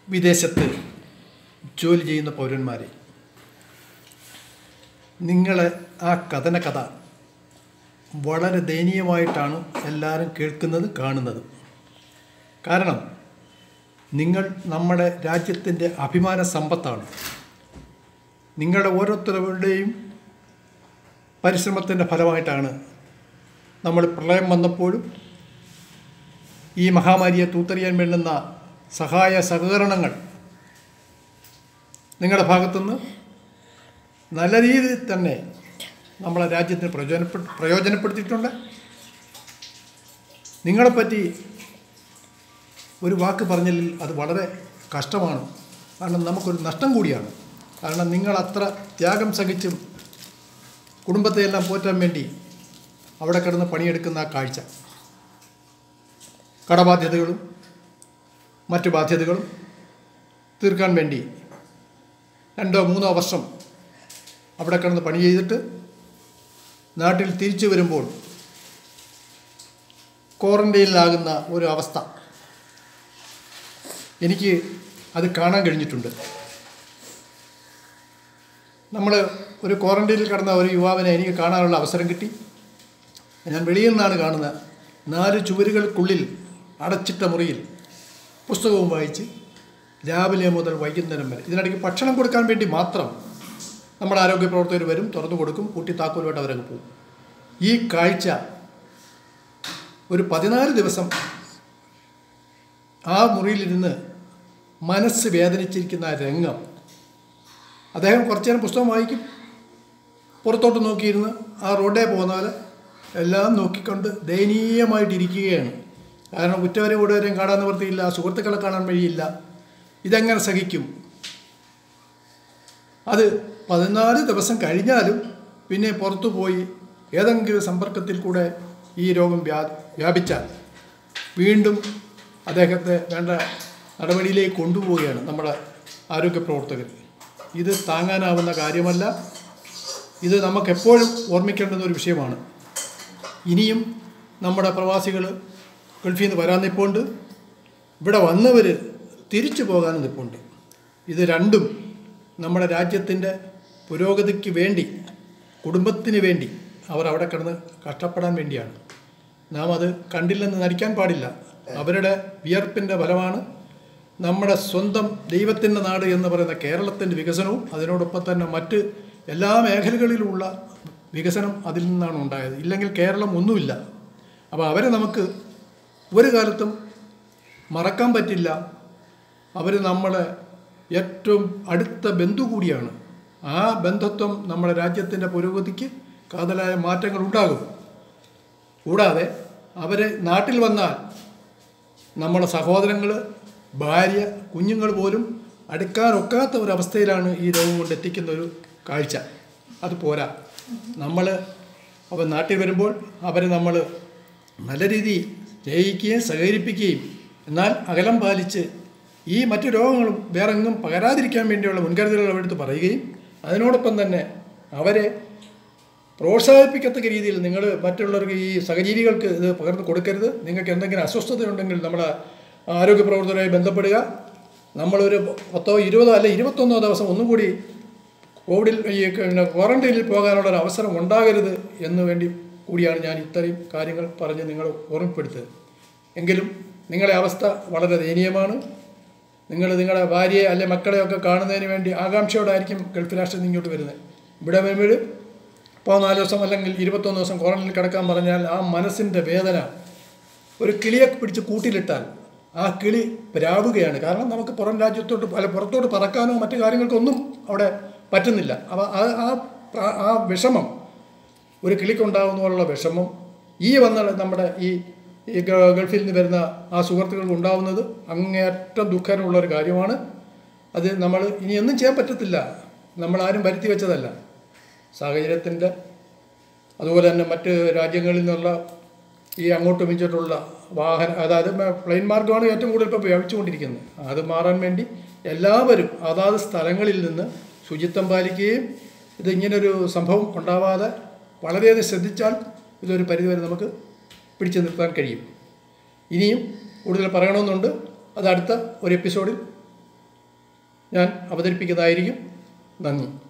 വിദേശത്ത് ജോലി ചെയ്യുന്ന പൗരന്മാരെ നിങ്ങൾ ആ കഥന കഥ വളരെ ദയനീയമായിട്ടാണ് എല്ലാവരും കേൾക്കുന്നത് കാണുന്നത് കാരണം നിങ്ങൾ നമ്മുടെ രാജ്യത്തിൻ്റെ അഭിമാന സമ്പത്താണ് നിങ്ങളുടെ ഓരോരുത്തരുടെയും പരിശ്രമത്തിൻ്റെ ഫലമായിട്ടാണ് നമ്മൾ പ്രളയം വന്നപ്പോഴും ഈ മഹാമാരിയെ തൂത്തെറിയാൻ വേണ്ടുന്ന സഹായ സഹകരണങ്ങൾ നിങ്ങളുടെ ഭാഗത്തുനിന്ന് നല്ല രീതിയിൽ തന്നെ നമ്മളെ രാജ്യത്തിന് പ്രയോജനപ്പെ പ്രയോജനപ്പെടുത്തിയിട്ടുണ്ട് നിങ്ങളെപ്പറ്റി ഒരു വാക്ക് പറഞ്ഞതിൽ അത് വളരെ കഷ്ടമാണ് കാരണം നമുക്കൊരു നഷ്ടം കൂടിയാണ് കാരണം നിങ്ങൾ അത്ര ത്യാഗം സഹിച്ചും കുടുംബത്തെ എല്ലാം പോറ്റാൻ വേണ്ടി അവിടെ കിടന്ന് പണിയെടുക്കുന്ന ആ കാഴ്ച കടബാധ്യതകളും മറ്റു ബാധ്യതകളും തീർക്കാൻ വേണ്ടി രണ്ടോ മൂന്നോ വർഷം അവിടെ കിടന്ന് പണി ചെയ്തിട്ട് നാട്ടിൽ തിരിച്ചു വരുമ്പോൾ ക്വാറൻറ്റൈനിലാകുന്ന ഒരു അവസ്ഥ എനിക്ക് അത് കാണാൻ കഴിഞ്ഞിട്ടുണ്ട് നമ്മൾ ഒരു ക്വാറൻറ്റൈനിൽ കിടന്ന ഒരു യുവാവിനെ എനിക്ക് കാണാനുള്ള അവസരം കിട്ടി ഞാൻ വെളിയിൽ നിന്നാണ് കാണുന്നത് നാല് ചുവരുകൾക്കുള്ളിൽ അടച്ചിട്ട മുറിയിൽ പുസ്തകവും വായിച്ച് രാവിലെ മുതൽ വൈകുന്നേരം വരെ ഇതിനിടയ്ക്ക് ഭക്ഷണം കൊടുക്കാൻ വേണ്ടി മാത്രം നമ്മുടെ ആരോഗ്യ പ്രവർത്തകർ വരും തുറന്നു കൊടുക്കും കൂട്ടി താക്കോലുമായിട്ട് അവരങ്ങ് പോകും ഈ കാഴ്ച ഒരു പതിനാല് ദിവസം ആ മുറിയിലിരുന്ന് മനസ്സ് വേദനിച്ചിരിക്കുന്ന ആ രംഗം അദ്ദേഹം കുറച്ചു നേരം പുസ്തകം വായിക്കും പുറത്തോട്ട് നോക്കിയിരുന്ന് ആ റോഡേ പോകുന്ന പോലെ എല്ലാം നോക്കിക്കൊണ്ട് ദയനീയമായിട്ടിരിക്കുകയാണ് കാരണം ഉറ്റവരെ കൂടെവരെയും കാണാൻ നിവൃത്തിയില്ല സുഹൃത്തുക്കളെ കാണാൻ വഴിയില്ല ഇതെങ്ങനെ സഹിക്കും അത് പതിനാല് ദിവസം കഴിഞ്ഞാലും പിന്നെ പുറത്തു പോയി ഏതെങ്കിലും സമ്പർക്കത്തിൽ കൂടെ ഈ രോഗം വ്യാ വ്യാപിച്ചാൽ വീണ്ടും അദ്ദേഹത്തെ വേണ്ട നടപടിയിലേക്ക് കൊണ്ടുപോവുകയാണ് നമ്മുടെ ആരോഗ്യ പ്രവർത്തകർ ഇത് താങ്ങാനാവുന്ന കാര്യമല്ല ഇത് നമുക്കെപ്പോഴും ഓർമ്മിക്കേണ്ടുന്ന ഒരു വിഷയമാണ് ഇനിയും നമ്മുടെ പ്രവാസികൾ ഗൾഫിൽ നിന്ന് വരാൻ നിൽപ്പുണ്ട് ഇവിടെ വന്നവർ തിരിച്ചു പോകാനും നിൽപ്പുണ്ട് ഇത് രണ്ടും നമ്മുടെ രാജ്യത്തിൻ്റെ പുരോഗതിക്ക് വേണ്ടി കുടുംബത്തിന് വേണ്ടി അവർ അവിടെ കിടന്ന് കഷ്ടപ്പെടാൻ വേണ്ടിയാണ് നാം അത് കണ്ടില്ലെന്ന് നടിക്കാൻ പാടില്ല അവരുടെ വിയർപ്പിൻ്റെ ഫലമാണ് നമ്മുടെ സ്വന്തം ദൈവത്തിൻ്റെ നാട് എന്ന് പറയുന്ന കേരളത്തിൻ്റെ വികസനവും അതിനോടൊപ്പം തന്നെ മറ്റ് എല്ലാ മേഖലകളിലുമുള്ള വികസനം അതിൽ നിന്നാണ് ഉണ്ടായത് ഇല്ലെങ്കിൽ കേരളം ഒന്നുമില്ല അപ്പോൾ അവരെ നമുക്ക് ഒരു കാലത്തും മറക്കാൻ പറ്റില്ല അവർ നമ്മളെ ഏറ്റവും അടുത്ത ബന്ധു കൂടിയാണ് ആ ബന്ധത്വം നമ്മുടെ രാജ്യത്തിൻ്റെ പുരോഗതിക്ക് കാതലായ മാറ്റങ്ങൾ ഉണ്ടാകും കൂടാതെ അവർ നാട്ടിൽ വന്നാൽ നമ്മുടെ സഹോദരങ്ങൾ ഭാര്യ കുഞ്ഞുങ്ങൾ പോലും അടുക്കാനൊക്കാത്ത ഒരവസ്ഥയിലാണ് ഈ രോഗം കൊണ്ട് എത്തിക്കുന്ന ഒരു കാഴ്ച അത് പോരാ നമ്മൾ അവർ നാട്ടിൽ വരുമ്പോൾ അവരെ നമ്മൾ നല്ല രീതിയിൽ സ്നേഹിക്കുകയും സഹകരിപ്പിക്കുകയും എന്നാൽ അകലം പാലിച്ച് ഈ മറ്റു രോഗങ്ങളും വേറെ എങ്ങും പകരാതിരിക്കാൻ വേണ്ടിയുള്ള മുൻകരുതലുകൾ അവരെടുത്ത് പറയുകയും അതിനോടൊപ്പം തന്നെ അവരെ പ്രോത്സാഹിപ്പിക്കത്തക്ക രീതിയിൽ നിങ്ങൾ മറ്റുള്ളവർക്ക് ഈ സഹജീവികൾക്ക് ഇത് പകർന്നു കൊടുക്കരുത് നിങ്ങൾക്ക് എന്തെങ്കിലും അസ്വസ്ഥതയുണ്ടെങ്കിൽ നമ്മുടെ ആരോഗ്യ പ്രവർത്തകരുമായി ബന്ധപ്പെടുക നമ്മളൊരു പത്തോ ഇരുപതോ അല്ലെ ഇരുപത്തൊന്നോ ദിവസം ഒന്നും കൂടി കോവിഡിൽ ഈ പിന്നെ ക്വാറന്റൈനിൽ പോകാനുള്ള ഒരു അവസരം ഉണ്ടാകരുത് എന്ന് വേണ്ടി കൂടിയാണ് ഞാൻ ഇത്രയും കാര്യങ്ങൾ പറഞ്ഞ് നിങ്ങൾ ഓർമ്മപ്പെടുത്തുന്നത് എങ്കിലും നിങ്ങളുടെ അവസ്ഥ വളരെ ദയനീയമാണ് നിങ്ങൾ നിങ്ങളുടെ ഭാര്യയെ അല്ലെ മക്കളെയൊക്കെ കാണുന്നതിന് വേണ്ടി ആകാംക്ഷയോടായിരിക്കും ഗൾഫ് രാഷ്ട്രത്തിൽ നിന്ന് ഇങ്ങോട്ട് വരുന്നത് ഇവിടെ വരുമ്പോൾ ഇപ്പോൾ നാല് ദിവസം അല്ലെങ്കിൽ ഇരുപത്തൊന്ന് ദിവസം ക്വാറന്റൈനിൽ കിടക്കാൻ പറഞ്ഞാൽ ആ മനസ്സിൻ്റെ വേദന ഒരു കിളിയെ പിടിച്ച് കൂട്ടിലിട്ടാൽ ആ കിളി പ്രാവുകയാണ് കാരണം നമുക്ക് പുറം രാജ്യത്തോട്ട് അല്ല പുറത്തോട്ട് പറക്കാനോ മറ്റു കാര്യങ്ങൾക്കൊന്നും അവിടെ പറ്റുന്നില്ല അപ്പോൾ ആ ആ പ്ര- ആ വിഷമം ഒരു കിളിക്കുണ്ടാകുന്ന പോലുള്ള വിഷമം ഈ വന്ന നമ്മുടെ ഈ ഈ ഗ- ഗൾഫിൽ നിന്ന് വരുന്ന ആ സുഹൃത്തുക്കൾക്ക് ഉണ്ടാകുന്നത് അങ്ങേയറ്റം ദുഃഖമുള്ള ഒരു കാര്യമാണ് അത് നമ്മൾ ഇനി ഒന്നും ചെയ്യാൻ പറ്റത്തില്ല നമ്മളാരും വരുത്തി വെച്ചതല്ല സാഹചര്യത്തിൻ്റെ അതുപോലെ തന്നെ മറ്റ് രാജ്യങ്ങളിൽ നിന്നുള്ള ഈ അങ്ങോട്ടും ഇങ്ങോട്ടുള്ള വാഹന അതായത് മ- പ്ലെയിൻ മാർഗമാണ് ഏറ്റവും കൂടുതൽ ഇപ്പോൾ വ്യാപിച്ചുകൊണ്ടിരിക്കുന്നത് അത് മാറാൻ വേണ്ടി എല്ലാവരും അതാത് സ്ഥലങ്ങളിൽ നിന്ന് ശുചിത്വം പാലിക്കുകയും ഇത് ഇങ്ങനൊരു സംഭവം ഉണ്ടാവാതെ വളരെയധികം ശ്രദ്ധിച്ചാൽ ഇതൊരു പരിധിവരെ നമുക്ക് പിടിച്ചു നിർത്താൻ കഴിയും ഇനിയും കൂടുതൽ പറയണമെന്നുണ്ട് അത് അടുത്ത ഒരു എപ്പിസോഡിൽ ഞാൻ അവതരിപ്പിക്കുന്നതായിരിക്കും നന്ദി